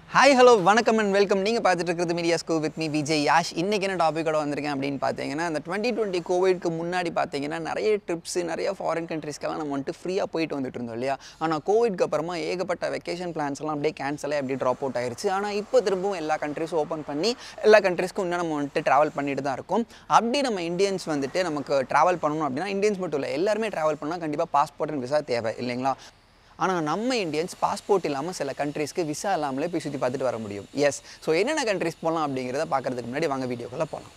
hi hello வணக்கம் and welcome நீங்கள் பார்த்துட்டு இருக்கிறது மீடியா ஸ்கூ வித் மீ விஜய் யாஷ் இன்றைக்கி என்ன டாப்பிக்கோட வந்திருக்கேன் அப்படின்னு பார்த்தீங்கன்னா அந்த டுவெண்ட்டி டுவெண்ட்டி கோவிட்க்கு முன்னாடி பார்த்தீங்கன்னா நிறைய ட்ரிப்ஸ் நிறைய ஃபாரின் கண்ட்ரீஸ்க்கெல்லாம் நம்ம வந்துட்டு ஃப்ரீயாக போயிட்டு வந்துட்டு இருந்தோம் இல்லையா ஆனால் கோவிட்க்கு அப்புறமா ஏகப்பட்ட வெக்கேஷன் பிளான்ஸ்லாம் அப்படியே கேன்சலே அப்படி ட்ராப் அவுட் ஆயிருச்சு ஆனால் இப்போ திரும்பவும் எல்லா கண்ட்ரீஸும் ஓப்பன் பண்ணி எல்லா கண்ட்ரீஸ்க்கும் இன்னும் நம்ம வந்துட்டு ட்ராவல் பண்ணிட்டு தான் இருக்கோம் அப்படி நம்ம இந்தியன்ஸ் வந்துட்டு நமக்கு ட்ராவல் பண்ணணும் அப்படின்னா இந்தியன்ஸ் மட்டும் இல்லை எல்லாருமே ட்ராவல் பண்ணால் கண்டிப்பாக பாஸ்போர்ட் அண்ட் விசா தேவை இல்லைங்களா ஆனால் நம்ம இந்தியன்ஸ் பாஸ்போர்ட் இல்லாமல் சில கண்ட்ரீஸ்க்கு விசா இல்லாமலே போய் சுற்றி பார்த்துட்டு வர முடியும் எஸ் ஸோ என்னென்ன கண்ட்ரீஸ் போகலாம் அப்படிங்கிறத பார்க்கறதுக்கு முன்னாடி வாங்க வீடியோக்குள்ளே போகலாம்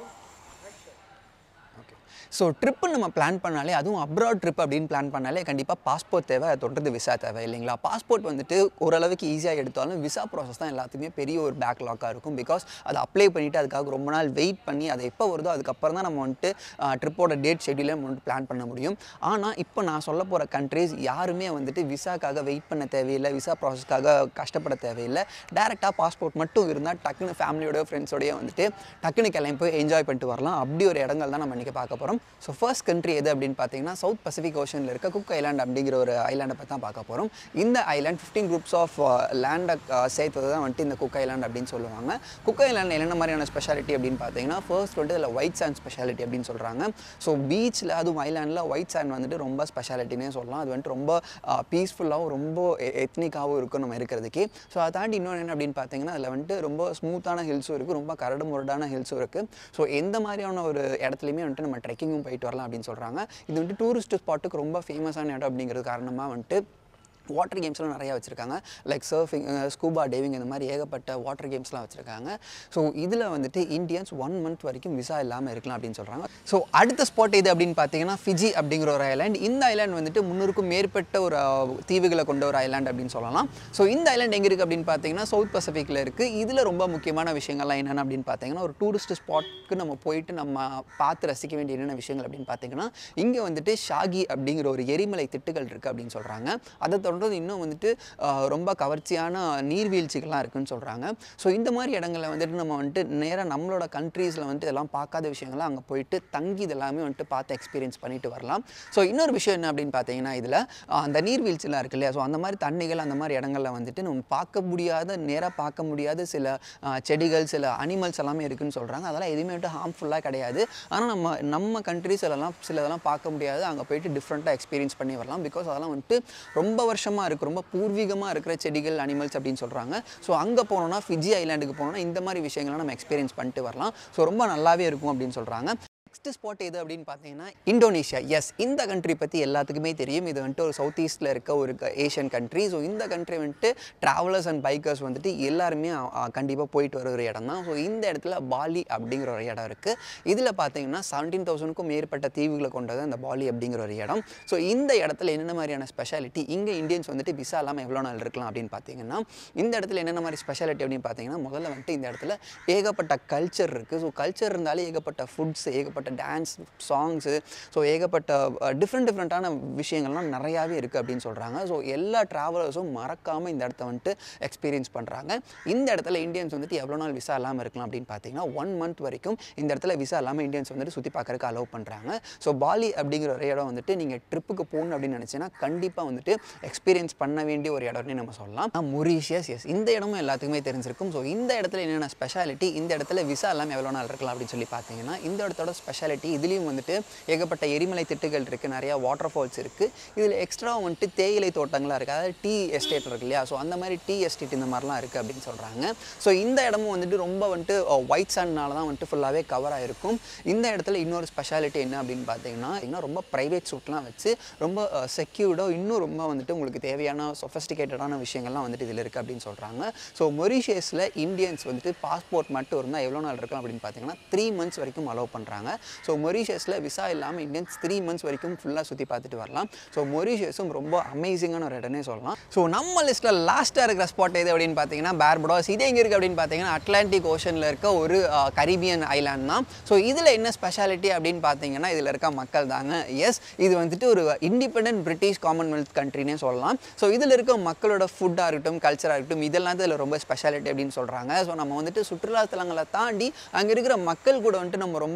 ஸோ ட்ரிப்பு நம்ம பிளான் பண்ணாலே அதுவும் அப்ராட் ட்ரிப் அப்படின்னு பிளான் பண்ணாலே கண்டிப்பாக பாஸ்போர்ட் தேவை அதை தொடர்ந்து விசா தேவை இல்லைங்களா பாஸ்போர்ட் வந்துட்டு ஓரளவுக்கு ஈஸியாக எடுத்தாலும் விசா ப்ராசஸ் தான் எல்லாத்துக்குமே பெரிய ஒரு பேக்லாக்காக இருக்கும் பிகாஸ் அதை அப்ளை பண்ணிவிட்டு அதுக்காக ரொம்ப நாள் வெயிட் பண்ணி அது எப்போ வருதோ அதுக்கப்புறம் தான் நம்ம வந்துட்டு ட்ரிப்போட டேட் ஷெடியூலே நம்ம வந்துட்டு பிளான் பண்ண முடியும் ஆனால் இப்போ நான் சொல்ல போகிற கண்ட்ரீஸ் யாருமே வந்துட்டு விசாக்காக வெயிட் பண்ண தேவையில்லை விசா ப்ராசஸ்க்காக கஷ்டப்பட தேவையில்லை டேரெக்டாக பாஸ்போர்ட் மட்டும் இருந்தால் டக்குன்னு ஃபேமிலியோட ஃப்ரெண்ட்ஸோடய வந்துட்டு டக்குன்னு கிளம்பி போய் என்ஜாய் பண்ணிட்டு வரலாம் அப்படி ஒரு இடங்கள் தான் நம்ம இன்றைக்கி பார்க்க போகிறோம் ஸோ ஃபர்ஸ்ட் கண்ட்ரி எது அப்படின்னு பார்த்தீங்கன்னா சவுத் பசிபிக் ஓஷனில் இருக்க குக் ஐலாண்ட் அப்படிங்கிற ஒரு ஐலாண்டை பற்றி தான் பார்க்க போகிறோம் இந்த ஐலாண்ட் ஃபிஃப்டீன் குரூப்ஸ் ஆஃப் லேண்டை சேர்த்தது தான் வந்துட்டு இந்த குக் ஐலாண்ட் அப்படின்னு சொல்லுவாங்க குக் ஐலாண்ட் என்னென்ன மாதிரியான ஸ்பெஷாலிட்டி அப்படின்னு பார்த்தீங்கன்னா ஃபர்ஸ்ட் வந்துட்டு இதில் ஒயிட் சாண்ட் ஸ்பெஷாலிட்டி அப்படின்னு சொல்கிறாங்க ஸோ பீச்சில் அதுவும் ஐலாண்டில் ஒயிட் சாண்ட் வந்துட்டு ரொம்ப ஸ்பெஷாலிட்டினே சொல்லலாம் அது வந்துட்டு ரொம்ப பீஸ்ஃபுல்லாகவும் ரொம்ப எத்னிக்காகவும் இருக்கும் நம்ம இருக்கிறதுக்கு ஸோ அதை தாண்டி இன்னொன்று என்ன அப்படின்னு பார்த்தீங்கன்னா அதில் வந்துட்டு ரொம்ப ஸ்மூத்தான ஹில்ஸும் இருக்குது ரொம்ப கரடு முரடான ஹில்ஸும் இருக்குது ஸோ எந்த மாதிரியான ஒரு இடத்துலையுமே வந்துட்டு நம்ம ட்ரெக்கிங்கும் போயிட்டு வரலாம் அப்படின்னு சொல்கிறாங்க இது வந்துட்டு டூரிஸ்ட் ஸ்பாட்டுக்கு ரொம்ப ஃபேமஸான இடம் அப்படிங்கிறது காரணமாக வந்துட்டு வாட்டர் கேம்ஸ்லாம் நிறையா வச்சுருக்காங்க லைக் சர்ஃபிங் ஸ்கூபா டைவிங் இந்த மாதிரி ஏகப்பட்ட வாட்டர் கேம்ஸ்லாம் வச்சுருக்காங்க ஸோ இதில் வந்துட்டு இந்தியன்ஸ் ஒன் மந்த் வரைக்கும் விசா இல்லாமல் இருக்கலாம் அப்படின்னு சொல்கிறாங்க ஸோ அடுத்த ஸ்பாட் எது அப்படின்னு பார்த்தீங்கன்னா ஃபிஜி அப்படிங்கிற ஒரு ஐலாண்ட் இந்த ஐலாண்ட் வந்துட்டு முன்னூறுக்கும் மேற்பட்ட ஒரு அஹ், தீவுகளை கொண்ட ஒரு ஐலாண்ட் அப்படின்னு சொல்லலாம் ஸோ இந்த ஐலாண்ட் எங்கே இருக்குது அப்படின்னு பார்த்தீங்கன்னா சவுத் பசிபிக்கில் இருக்குது இதில் ரொம்ப முக்கியமான விஷயங்கள்லாம் என்னென்ன அப்படின்னு பார்த்தீங்கன்னா ஒரு டூரிஸ்ட் ஸ்பாட்க்கு நம்ம போயிட்டு நம்ம பார்த்து ரசிக்க வேண்டிய என்னென்ன விஷயங்கள் அப்படின்னு பார்த்தீங்கன்னா இங்கே வந்துட்டு ஷாகி அப்படிங்கிற ஒரு எரிமலை திட்டுகள் இருக்குது அப்படின்னு சொல்கிறாங்க அதை தொடர்ந்து இன்னும் வந்துட்டு ஆஹ், ரொம்ப கவர்ச்சியான நீர்வீழ்ச்சிகள்லாம் இருக்குன்னு சொல்கிறாங்க ஸோ இந்த மாதிரி இடங்களில் வந்துட்டு நம்ம வந்துட்டு நேராக நம்மளோட கண்ட்ரீஸில் வந்துட்டு இதெல்லாம் பார்க்காத விஷயங்கள்லாம் அங்கே போயிட்டு தங்கி இதெல்லாமே வந்துட்டு பார்த்து எக்ஸ்பீரியன்ஸ் பண்ணிட்டு வரலாம் ஸோ இன்னொரு விஷயம் என்ன அப்படின்னு பார்த்தீங்கன்னா இதில் அந்த நீர்வீழ்ச்சிலாம் இருக்கு இல்லையா ஸோ அந்த மாதிரி தண்ணிகள் அந்த மாதிரி இடங்களில் வந்துட்டு நம்ம பார்க்க முடியாத நேராக பார்க்க முடியாத சில ஆஹ், செடிகள் சில அனிமல்ஸ் எல்லாமே இருக்குன்னு சொல்கிறாங்க அதெல்லாம் எதுவுமே வந்துட்டு ஹார்ம்ஃபுல்லாக கிடையாது ஆனால் நம்ம நம்ம கண்ட்ரீஸ் எல்லாம் சில இதெல்லாம் பார்க்க முடியாது அங்கே போயிட்டு டிஃப்ரெண்ட்டாக எக்ஸ்பீரியன்ஸ் பண்ணி வரலாம் பிகாஸ் அதெல்லாம் வந்துட்டு ரொம்ப வருஷமாக இருக்குது ரொம்ப பூர்வீகமாக இருக்கிற செடிகள் அனிமல்ஸ் அப்படின்னு சொல்கிறாங்க ஸோ அங்கே போனோம்னா ஃபிஜி ஐலாண்டுக்கு போனோம்னா இந்த மாதிரி விஷயங்கள்லாம் நம்ம எக்ஸ்பீரியன்ஸ் பண்ணிட்டு வரலாம் ஸோ ரொம்ப நல்லாவே இருக்கும் அப்படின்னு சொல்கிறாங்க நெக்ஸ்ட் ஸ்பாட் எது அப்படின்னு பார்த்தீங்கன்னா இந்தோனேஷியா எஸ் இந்த கண்ட்ரி பற்றி எல்லாத்துக்குமே தெரியும் இது வந்துட்டு ஒரு சவுத் ஈஸ்டில் இருக்க ஒரு ஏஷியன் கண்ட்ரி ஸோ இந்த கண்ட்ரி வந்துட்டு ட்ராவலர்ஸ் அண்ட் பைக்கர்ஸ் வந்துட்டு எல்லாருமே கண்டிப்பாக போயிட்டு வர ஒரு இடம் தான் ஸோ இந்த இடத்துல பாலி அப்படிங்கிற ஒரு இடம் இருக்குது இதில் பார்த்தீங்கன்னா செவன்டீன் தௌசண்ட்க்கும் மேற்பட்ட தீவுகளை கொண்டது அந்த பாலி அப்படிங்கிற ஒரு இடம் ஸோ இந்த இடத்துல என்னென்ன மாதிரியான ஸ்பெஷாலிட்டி இங்கே இந்தியன்ஸ் வந்துட்டு விசா இல்லாமல் எவ்வளோ நாள் இருக்கலாம் அப்படின்னு பார்த்தீங்கன்னா இந்த இடத்துல என்னென்ன மாதிரி ஸ்பெஷாலிட்டி அப்படின்னு பார்த்தீங்கன்னா முதல்ல வந்துட்டு இந்த இடத்துல ஏகப்பட்ட கல்ச்சர் இருக்குது ஸோ கல்ச்சர் இருந்தாலே ஏகப்பட்ட ஃபுட்ஸ் ஏகப்பட்ட டான்ஸ் சாங்ஸு ஸோ ஏகப்பட்ட டிஃப்ரெண்ட் டிஃப்ரெண்ட்டான விஷயங்கள்லாம் நிறையாவே இருக்குது அப்படின்னு சொல்கிறாங்க ஸோ எல்லா ட்ராவலர்ஸும் மறக்காமல் இந்த இடத்த வந்துட்டு எக்ஸ்பீரியன்ஸ் பண்ணுறாங்க இந்த இடத்துல இந்தியன்ஸ் வந்துட்டு எவ்வளோ நாள் விசா இல்லாமல் இருக்கலாம் அப்படின்னு பார்த்தீங்கன்னா ஒன் மந்த் வரைக்கும் இந்த இடத்துல விசா இல்லாமல் இந்தியன்ஸ் வந்துட்டு சுற்றி பார்க்கறதுக்கு அலோவ் பண்ணுறாங்க ஸோ பாலி அப்படிங்கிற ஒரு இடம் வந்துட்டு நீங்கள் ட்ரிப்புக்கு போகணும் அப்படின்னு நினச்சிங்கன்னா கண்டிப்பாக வந்துட்டு எக்ஸ்பீரியன்ஸ் பண்ண வேண்டிய ஒரு இடம்னு நம்ம சொல்லலாம் மொரீஷியஸ் எஸ் இந்த இடமும் எல்லாத்துக்குமே தெரிஞ்சிருக்கும் ஸோ இந்த இடத்துல என்னென்ன ஸ்பெஷாலிட்டி இந்த இடத்துல விசா இல்லாமல் எவ்வளோ நாள் இருக்கலாம் அப்படின்னு சொல்லி பார்த்தீங்கன்னா இந்த இடத்தோட ஸ்பெஷாலிட்டி இதுலேயும் வந்துட்டு ஏகப்பட்ட எரிமலை திட்டுகள் இருக்குது நிறையா வாட்டர் ஃபால்ஸ் இருக்குது இதில் எக்ஸ்ட்ரா வந்துட்டு தேயிலை தோட்டங்களாக இருக்குது அதாவது டீ எஸ்டேட் இருக்கு இல்லையா ஸோ அந்த மாதிரி டீ எஸ்டேட் இந்த மாதிரிலாம் இருக்குது அப்படின்னு சொல்கிறாங்க ஸோ இந்த இடமும் வந்துட்டு ரொம்ப வந்துட்டு ஒயிட் சாண்ட்னால தான் வந்துட்டு ஃபுல்லாகவே கவர் ஆகிருக்கும் இந்த இடத்துல இன்னொரு ஸ்பெஷாலிட்டி என்ன அப்படின்னு பார்த்தீங்கன்னா இன்னும் ரொம்ப ப்ரைவேட் சூட்லாம் வச்சு ரொம்ப செக்யூர்டாக இன்னும் ரொம்ப வந்துட்டு உங்களுக்கு தேவையான சொஃபஸ்டிகேட்டடான விஷயங்கள்லாம் வந்துட்டு இதில் இருக்குது அப்படின்னு சொல்கிறாங்க ஸோ மொரிஷியஸில் இந்தியன்ஸ் வந்துட்டு பாஸ்போர்ட் மட்டும் இருந்தால் எவ்வளோ நாள் இருக்கும் அப்படின்னு பார்த்தீங்கன்னா த்ரீ மந்த்ஸ் வரைக்கும் அலோவ் பண்ணுறாங்க ஸோ மொரிஷியஸில் விசா இல்லாமல் இந்தியன்ஸ் த்ரீ மந்த்ஸ் வரைக்கும் ஃபுல்லாக சுற்றி பார்த்துட்டு வரலாம் ஸோ மொரிஷியஸும் ரொம்ப அமேசிங்கான ஒரு இடம்னே சொல்லலாம் ஸோ நம்ம லிஸ்ட்டில் லாஸ்ட்டாக இருக்கிற ஸ்பாட் எது அப்படின்னு பார்த்தீங்கன்னா பேர்படாஸ் இது எங்கே இருக்குது அப்படின்னு பார்த்தீங்கன்னா அட்லாண்டிக் ஓஷனில் இருக்க ஒரு கரீபியன் ஐலாண்ட் தான் ஸோ இதில் என்ன ஸ்பெஷாலிட்டி அப்படின்னு பார்த்தீங்கன்னா இதில் இருக்க மக்கள் தாங்க எஸ் இது வந்துட்டு ஒரு இண்டிபெண்டன்ட் பிரிட்டிஷ் காமன்வெல்த் கண்ட்ரினே சொல்லலாம் ஸோ இதில் இருக்க மக்களோட ஃபுட்டாக இருக்கட்டும் கல்ச்சராக இருக்கட்டும் இதெல்லாம் இதில் ரொம்ப ஸ்பெஷாலிட்டி அப்படின்னு சொல்கிறாங்க ஸோ நம்ம வந்துட்டு சுற்றுலாத்தலங்களை தாண்டி அங்கே இருக்கிற மக்கள் கூட வந்துட்டு நம்ம ரொம்ப வந்துட்டு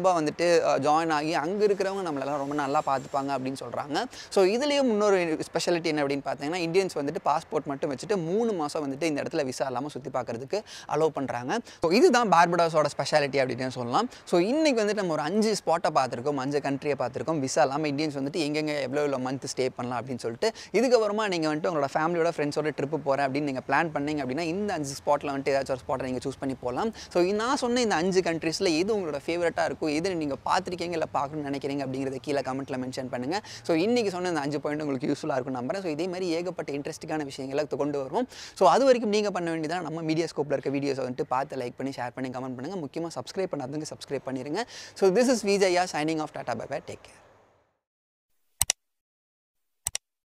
ஜாயின் ஆகி அங்கே இருக்கிறவங்க நம்மளெல்லாம் ரொம்ப நல்லா பார்த்துப்பாங்க அப்படின்னு சொல்கிறாங்க ஸோ இதுலேயும் இன்னொரு ஸ்பெஷாலிட்டி என்ன அப்படின்னு பார்த்தீங்கன்னா இந்தியன்ஸ் வந்துட்டு பாஸ்போர்ட் மட்டும் வச்சுட்டு மூணு மாதம் வந்துட்டு இந்த இடத்துல விசா இல்லாமல் சுற்றி பார்க்கறதுக்கு அலோவ் பண்ணுறாங்க ஸோ இதுதான் பார்படாஸோட ஸ்பெஷாலிட்டி அப்படின்னு சொல்லலாம் ஸோ இன்னைக்கு வந்துட்டு நம்ம ஒரு அஞ்சு ஸ்பாட்டை பார்த்துருக்கோம் அஞ்சு கண்ட்ரியை பார்த்துருக்கோம் விசா இல்லாமல் இந்தியன்ஸ் வந்துட்டு எங்கெங்கே எவ்வளோ எவ்வளோ மந்த் ஸ்டே பண்ணலாம் அப்படின்னு சொல்லிட்டு இதுக்கப்புறமா நீங்கள் வந்துட்டு உங்களோட ஃபேமிலியோட ஃப்ரெண்ட்ஸோட ட்ரிப்பு போகிறேன் அப்படின்னு நீங்கள் பிளான் பண்ணீங்க அப்படின்னா இந்த அஞ்சு ஸ்பாட்டில் வந்துட்டு ஏதாச்சும் ஒரு ஸ்பாட்டை நீங்கள் சூஸ் பண்ணி போகலாம் ஸோ நான் சொன்ன இந்த அஞ்சு கண்ட்ரீஸில் எது உங்களோட ஃபேவரட்டாக இருக்கும் எது நீங்கள் பார்த்துருக்கீங்க இல்லை பார்க்கணும்னு நினைக்கிறீங்க அப்படிங்கிறத கீழே கமெண்ட்டில் மென்ஷன் பண்ணுங்கள் ஸோ இன்றைக்கி சொன்ன இந்த அஞ்சு பாயிண்ட் உங்களுக்கு யூஸ்ஃபுல்லாக இருக்கும் நம்புறேன் ஸோ இதே மாதிரி ஏகப்பட்ட இன்ட்ரெஸ்டிங்கான விஷயங்களை கொண்டு வருவோம் ஸோ அது வரைக்கும் நீங்கள் பண்ண வேண்டியதான் நம்ம மீடியா ஸ்கோப்பில் இருக்க வீடியோஸை வந்துட்டு பார்த்து லைக் பண்ணி ஷேர் பண்ணி கமெண்ட் பண்ணுங்கள் முக்கியமாக சப்ஸ்கிரைப் பண்ணாதவங்க சப்ஸ்கிரைப் பண்ணிடுங்க so this is Vijaya signing off tata bye take care